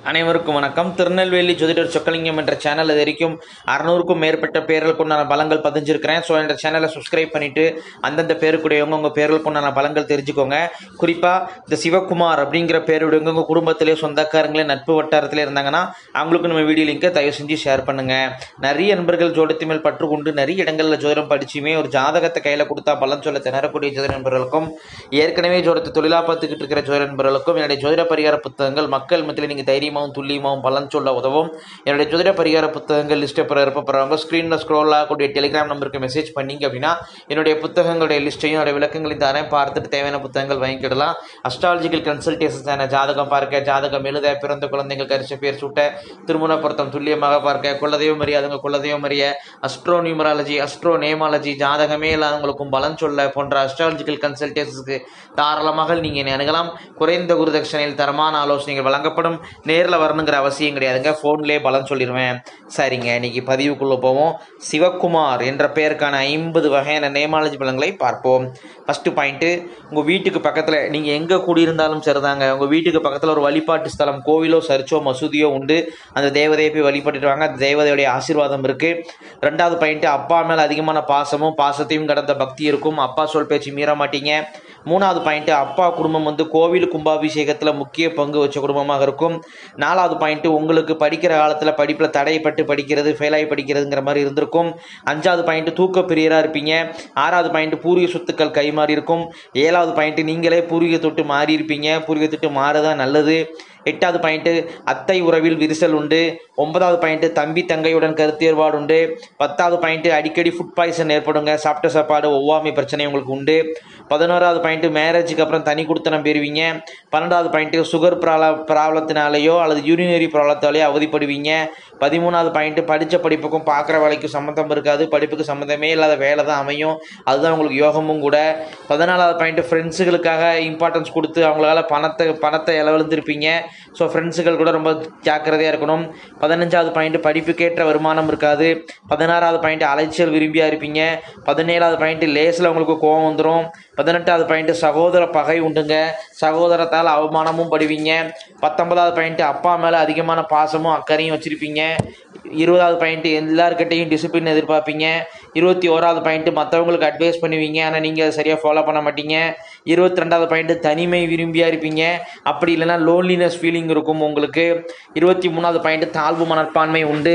அனைவருக்கும் வணக்கம் திருநெல்வேலி ஜோதிடர் சொக்கலிங்கம் என்ற சேனல் இது வரைக்கும் அறநூறுக்கும் மேற்பட்ட பேர்களுக்கு உண்டான பலங்கள் பதிஞ்சிருக்கிறேன் ஸோ இந்த சேனலை சப்ஸ்கிரைப் பண்ணிட்டு அந்தந்த பேருக்குடையவங்க உங்கள் பேர்களுக்கு உண்டான பலங்கள் தெரிஞ்சுக்கோங்க குறிப்பாக இந்த சிவகுமார் அப்படிங்கிற பேருடையவங்க உங்கள் குடும்பத்திலே சொந்தக்காரங்களே நட்பு வட்டாரத்திலே இருந்தாங்கன்னா அவங்களுக்கு நம்ம வீடியோ லிங்கை தயவு செஞ்சு ஷேர் பண்ணுங்க நிறைய நண்பர்கள் ஜோடத்து மேல் பற்று கொண்டு நிறைய இடங்களில் ஜோதிடம் படிச்சுமே ஒரு ஜாதகத்தை கையில் கொடுத்தா பலன் சொல்ல திணறக்கூடிய ஜோதிட நண்பர்களுக்கும் ஏற்கனவே ஜோடத்தை தொழிலா பார்த்துக்கிட்டு இருக்கிற ஜோதிட நண்பர்களுக்கும் என்னுடைய ஜோதிட பரிகார புத்தகங்கள் மக்கள் மத்தியில் நீங்கள் தைரியமாகவும் துல்லியமாகவும் பலன் சொல்ல உதவும் என்னுடைய ஜோதிட பரிகார புத்தகங்கள் லிஸ்ட்டை பெற இருப்பறவங்க ஸ்க்ரீனில் ஸ்க்ரோல் ஆகக்கூடிய டெலிகிராம் நம்பருக்கு மெசேஜ் பண்ணீங்க அப்படின்னா என்னுடைய புத்தகங்களுடைய லிஸ்ட்டையும் என்னுடைய விளக்கங்களையும் தரேன் பார்த்துட்டு தேவையான புத்தகங்கள் வாங்கிக்கிடலாம் அஸ்ட்ராலஜிக்கல் கன்சல்டேஷன்ஸான ஜாதகம் பார்க்க ஜாதகம் எழுத பிறந்த குழந்தைகள் கரிச பேர் சூட்ட திருமண பொருத்தம் துல்லியமாக பார்க்க குலதெய்வம் அறியாதவங்க குலதெய்வம் அறிய அஸ்ட்ரோ நியூமராலஜி அஸ்ட்ரோ நேமாலஜி ஜாதகமே இல்லாதவங்களுக்கும் பலன் சொல்ல போன்ற அஸ்ட்ராலஜிக்கல் கன்சல்டேஷன்ஸ்க்கு தாராளமாக நீங்கள் என்னை அணுகலாம் குறைந்த குருதட்சணையில் தரமான ஆலோசனைகள் வழங்கப்படும் நேரில் வரணுங்கிற அவசியம் கிடையாதுங்க ஃபோன்லேயே பலன் சொல்லிடுவேன் சரிங்க இன்னைக்கு பதிவுக்குள்ளே போவோம் சிவக்குமார் என்ற பெயருக்கான ஐம்பது வகையான நேமாலஜி பலன்களை பார்ப்போம் ஃபஸ்ட்டு பாயிண்ட்டு உங்கள் வீட்டுக்கு பக்கத்தில் நீங்கள் எங்கே கூடியிருந்தாலும் சரிதாங்க உங்கள் வீட்டுக்கு பக்கத்தில் ஒரு வழிபாட்டு ஸ்தலம் கோவிலோ சர்ச்சோ மசூதியோ உண்டு அந்த தேவதையை போய் வழிபட்டுட்டு வாங்க அந்த தேவதையுடைய ஆசீர்வாதம் இருக்குது ரெண்டாவது பாயிண்ட்டு அப்பா மேலே அதிகமான பாசமும் பாசத்தையும் கடந்த பக்தி இருக்கும் அப்பா சொல் பேச்சு மீற மாட்டீங்க மூணாவது பாயிண்ட்டு அப்பா குடும்பம் வந்து கோவில் கும்பாபிஷேகத்தில் முக்கிய பங்கு வச்ச குடும்பமாக இருக்கும் நாலாவது பாயிண்ட்டு உங்களுக்கு படிக்கிற காலத்தில் படிப்பில் தடைப்பட்டு படிக்கிறது ஃபெயிலாகி படிக்கிறதுங்கிற மாதிரி இருந்திருக்கும் அஞ்சாவது பாயிண்ட்டு தூக்க பிரியராக இருப்பீங்க ஆறாவது பாயிண்ட்டு பூர்வீக சொத்துக்கள் கை மாறி இருக்கும் ஏழாவது பாயிண்ட்டு நீங்களே பூர்வீக தொட்டு மாறி இருப்பீங்க பூர்வீக தொட்டு மாறுதான் நல்லது எட்டாவது பாயிண்ட்டு அத்தை உறவில் விரிசல் உண்டு ஒன்பதாவது பாயிண்ட்டு தம்பி தங்கையுடன் கருத்தேர்பாடு உண்டு பத்தாவது பாயிண்ட்டு அடிக்கடி ஃபுட் பாய்சன் ஏற்படுங்க சாப்பிட்ட சாப்பாடு ஒவ்வாமை பிரச்சனை உங்களுக்கு உண்டு பதினோராவது பாயிண்ட்டு மேரேஜுக்கு அப்புறம் தனி கொடுத்தனம் பெறுவீங்க பன்னெண்டாவது பாயிண்ட்டு சுகர் ப்ராப்ள ப்ராப்ளத்தினாலேயோ அல்லது யூரினரி ப்ராப்ளத்தாலேயோ அவதிப்படுவீங்க பதிமூணாவது பாயிண்ட்டு படித்த படிப்புக்கும் பார்க்குற வேலைக்கும் சம்மந்தம் இருக்காது படிப்புக்கு சம்மந்தமே இல்லாத வேலை தான் அமையும் அதுதான் உங்களுக்கு யோகமும் கூட பதினாலாவது பாயிண்ட்டு ஃப்ரெண்ட்ஸுகளுக்காக இம்பார்ட்டன்ஸ் கொடுத்து அவங்களால பணத்தை பணத்தை இழந்திருப்பீங்க ஸோ ஃப்ரெண்ட்ஸுகள் கூட ரொம்ப ஜாக்கிரதையாக இருக்கணும் பதினஞ்சாவது பாயிண்ட் படிப்புக்கேற்ற வருமானம் இருக்காது பதினாறாவது பாயிண்ட் அலைச்சல் விரும்பியாக இருப்பீங்க பதினேழாவது பாயிண்ட் லேஸில் உங்களுக்கு கோவம் வந்துடும் பதினெட்டாவது பாயிண்ட் சகோதர பகை உண்டுங்க சகோதரத்தால் அவமானமும் படுவீங்க பத்தொன்பதாவது பாயிண்ட் அப்பா மேலே அதிகமான பாசமும் அக்கறையும் வச்சுருப்பீங்க இருபதாவது பாயிண்ட் எல்லாருக்கிட்டையும் டிசிப்ளின் எதிர்பார்ப்பீங்க இருபத்தி ஓராவது பாயிண்ட் மற்றவங்களுக்கு அட்வைஸ் பண்ணுவீங்க ஆனால் நீங்கள் அதை சரியாக ஃபாலோ பண்ண மாட்டீங்க இருபத்தி ரெண்டாவது பாயிண்ட் தனிமை விரும்பியாக இருப்பீங்க அப்படி இல்லைன்னா லோன்லினஸ் ஃபீலிங் இருக்கும் உங்களுக்கு இருபத்தி மூணாவது பாயிண்ட் தாழ்வு மனப்பான்மை உண்டு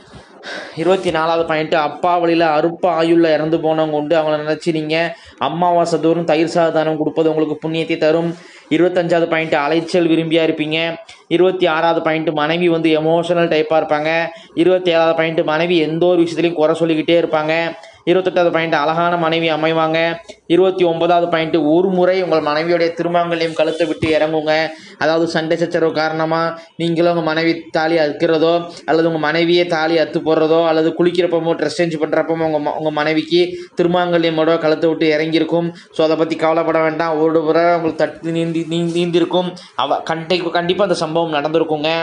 இருபத்தி நாலாவது பாயிண்ட்டு அப்பா வழியில் அறுப்ப ஆயுளில் இறந்து போனவங்க உண்டு அவங்கள நினச்சி நீங்கள் அம்மாவாசை தோறும் தயிர் சாதானம் கொடுப்பது உங்களுக்கு புண்ணியத்தை தரும் இருபத்தஞ்சாவது பாயிண்ட் அலைச்சல் விரும்பியாக இருப்பீங்க இருபத்தி ஆறாவது பாயிண்ட் மனைவி வந்து எமோஷனல் டைப்பாக இருப்பாங்க இருபத்தி ஏழாவது பாயிண்ட் மனைவி எந்த ஒரு விஷயத்துலையும் குறை சொல்லிக்கிட்டே இருப்பாங்க இருபத்தெட்டாவது பாயிண்ட் அழகான மனைவி அமைவாங்க இருபத்தி ஒன்பதாவது பாயிண்ட் ஒரு முறை உங்கள் மனைவியுடைய திருமங்கலையும் கழுத்தை விட்டு இறங்குங்க அதாவது சண்டை சச்சரவு காரணமாக நீங்களும் உங்கள் மனைவி தாலி அறுக்கிறதோ அல்லது உங்கள் மனைவியே தாலி அத்து போடுறதோ அல்லது குளிக்கிறப்பமோ ட்ரெஸ் சேஞ்ச் பண்ணுறப்பமோ உங்கள் உங்கள் மனைவிக்கு திருமாங்கல்யமோட கழுத்தை விட்டு இறங்கியிருக்கும் ஸோ அதை பற்றி கவலைப்பட வேண்டாம் ஒரு முறை உங்களுக்கு தட்டு நீந்தி நீ நீந்திருக்கும் அவ கண்டி கண்டிப்பாக அந்த சம்பவம் நடந்திருக்குங்க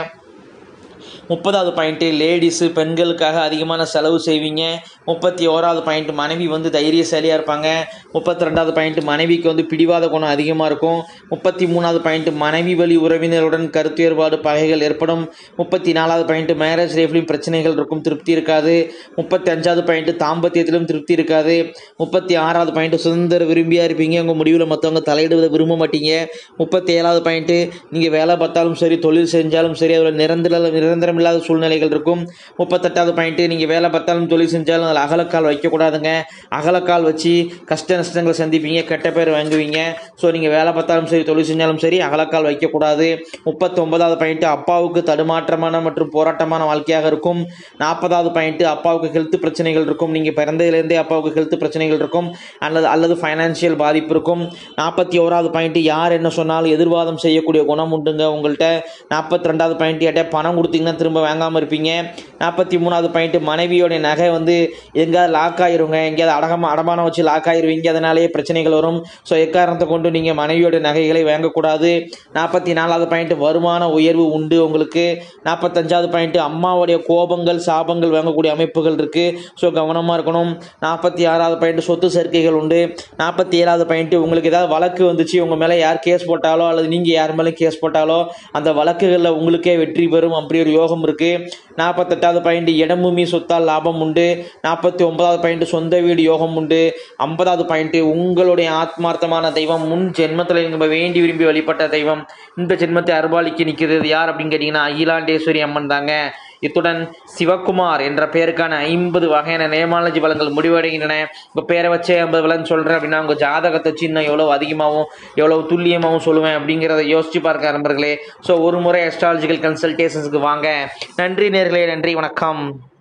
முப்பதாவது பாயிண்ட்டு லேடிஸு பெண்களுக்காக அதிகமான செலவு செய்வீங்க முப்பத்தி ஓராவது பாயிண்ட் மனைவி வந்து தைரியசாலியாக இருப்பாங்க முப்பத்தி ரெண்டாவது பாயிண்ட் மனைவிக்கு வந்து பிடிவாத குணம் அதிகமாக இருக்கும் முப்பத்தி மூணாவது பாயிண்ட் மனைவி வழி உறவினருடன் கருத்து வேறுபாடு பகைகள் ஏற்படும் முப்பத்தி நாலாவது பாயிண்ட் மேரேஜ் லைஃப்லையும் பிரச்சனைகள் இருக்கும் திருப்தி இருக்காது முப்பத்தி அஞ்சாவது பாயிண்ட் தாம்பத்தியத்திலும் திருப்தி இருக்காது முப்பத்தி ஆறாவது பாயிண்ட் சுதந்திர விரும்பியாக இருப்பீங்க உங்கள் முடிவில் மற்றவங்க தலையிடுவதை விரும்ப மாட்டீங்க முப்பத்தி ஏழாவது பாயிண்ட்டு நீங்கள் வேலை பார்த்தாலும் சரி தொழில் செஞ்சாலும் சரி அதில் நிரந்தர நிரந்தரம் இல்லாத சூழ்நிலைகள் இருக்கும் முப்பத்தெட்டாவது பாயிண்ட்டு நீங்கள் வேலை பார்த்தாலும் தொழில் செஞ்சாலும் அதில் அகலக்கால் வைக்கக்கூடாதுங்க அகலக்கால் வச்சு கஷ்ட நஷ்டங்களை சந்திப்பீங்க கெட்ட பேர் வாங்குவீங்க ஸோ நீங்கள் வேலை பார்த்தாலும் சரி தொழில் செஞ்சாலும் சரி அகலக்கால் வைக்கக்கூடாது முப்பத்தொன்பதாவது பாயிண்ட்டு அப்பாவுக்கு தடுமாற்றமான மற்றும் போராட்டமான வாழ்க்கையாக இருக்கும் நாற்பதாவது பாயிண்ட்டு அப்பாவுக்கு ஹெல்த் பிரச்சனைகள் இருக்கும் நீங்கள் பிறந்ததுலேருந்தே அப்பாவுக்கு ஹெல்த் பிரச்சனைகள் இருக்கும் அல்லது அல்லது ஃபைனான்சியல் பாதிப்பு இருக்கும் நாற்பத்தி ஓராவது பாயிண்ட்டு யார் என்ன சொன்னாலும் எதிர்வாதம் செய்யக்கூடிய குணம் உண்டுங்க உங்கள்கிட்ட நாற்பத்தி ரெண்டாவது பாயிண்ட் ஏட்டே பணம் கொடுத்து கொடுத்தீங்கன்னா திரும்ப வாங்காமல் இருப்பீங்க நாற்பத்தி மூணாவது பாயிண்ட் மனைவியோட நகை வந்து எங்கேயாவது லாக் ஆயிருங்க எங்கேயாவது அடகமாக அடமானம் வச்சு லாக் ஆயிருவீங்க அதனாலேயே பிரச்சனைகள் வரும் ஸோ எக்காரணத்தை கொண்டு நீங்கள் மனைவியோட நகைகளை வாங்கக்கூடாது நாற்பத்தி நாலாவது பாயிண்ட் வருமான உயர்வு உண்டு உங்களுக்கு நாற்பத்தஞ்சாவது பாயிண்ட் அம்மாவுடைய கோபங்கள் சாபங்கள் வாங்கக்கூடிய அமைப்புகள் இருக்குது ஸோ கவனமாக இருக்கணும் நாற்பத்தி ஆறாவது பாயிண்ட் சொத்து சேர்க்கைகள் உண்டு நாற்பத்தி ஏழாவது பாயிண்ட் உங்களுக்கு ஏதாவது வழக்கு வந்துச்சு உங்கள் மேலே யார் கேஸ் போட்டாலோ அல்லது நீங்கள் யார் மேலே கேஸ் போட்டாலோ அந்த வழக்குகளில் உங்களுக்கே வெற்றி பெறும் அப்படி ஒரு யோகம் இருக்குது நாற்பத்தெட்டாவது பாயிண்ட் இடமுமி சொத்தால் லாபம் உண்டு நாற்பத்தி ஒன்பதாவது பாயிண்ட் சொந்த வீடு யோகம் உண்டு ஐம்பதாவது பாயிண்ட் உங்களுடைய ஆத்மார்த்தமான தெய்வம் முன் ஜென்மத்தில் நீங்கள் வேண்டி விரும்பி வழிபட்ட தெய்வம் இந்த ஜென்மத்தை அருபாலிக்கு நிற்கிறது யார் அப்படின்னு கேட்டிங்கன்னா அகிலாண்டேஸ்வரி அம்மன் தாங்க இத்துடன் சிவகுமார் என்ற பெயருக்கான ஐம்பது வகையான நேமாலஜி பலன்கள் முடிவடைகின்றன உங்கள் பேரை வச்சே ஐம்பது பலன் சொல்கிறேன் அப்படின்னா உங்கள் ஜாதகத்தை வச்சு இன்னும் எவ்வளோ அதிகமாகவும் எவ்வளோ துல்லியமாகவும் சொல்லுவேன் அப்படிங்கிறத யோசிச்சு பார்க்க நண்பர்களே ஸோ ஒரு முறை அஸ்ட்ராலஜிக்கல் கன்சல்டேஷன்ஸுக்கு வாங்க நன்றி நேர்களே நன்றி வணக்கம்